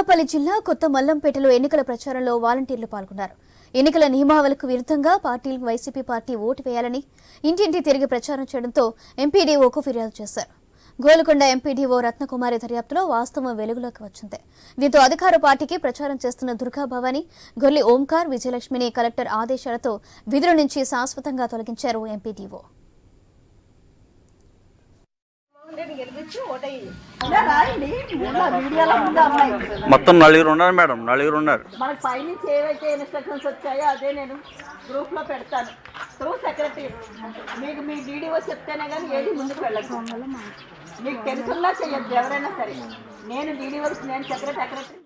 అనకాపల్లి జిల్లా కొత్త మల్లంపేటలో ఎన్నికల ప్రచారంలో వాలంటీర్లు పాల్గొన్నారు ఎన్నికల నియమావళికి విరుద్ధంగా పార్టీలకు వైసీపీ పార్టీ ఓటు వేయాలని ఇంటింటి తిరిగి ప్రచారం చేయడంతో ఎంపీడీఓకు ఫిర్యాదు చేశారు గోల్కొండ ఎంపీడీఓ రత్నకుమారి దర్యాప్తులో వాస్తవం వెలుగులోకి వచ్చింది దీంతో అధికార పార్టీకి ప్రచారం చేస్తున్న దుర్గా భవాని గొల్లి ఓంకార్ విజయలక్ష్మిని కలెక్టర్ ఆదేశాలతో విధుల నుంచి శాశ్వతంగా తొలగించారు ఎంపీడీఓ మొత్తం నలుగురు ఉన్నారు మేడం నలుగురు ఉన్నారు మనకు పైనుంచి ఏవైతే ఇన్స్ట్రక్షన్స్ వచ్చాయో అదే నేను గ్రూప్లో పెడతాను త్రూ సెక్రటరీ మీకు మీ డీడీఓ చెప్తేనే కానీ ఏది ముందుకు వెళ్ళదు మీకు తెలుసున్నా చెయ్యొద్దు ఎవరైనా సరే నేను డీడీఓ నేను సెక్రటరీ సెక్రటరీ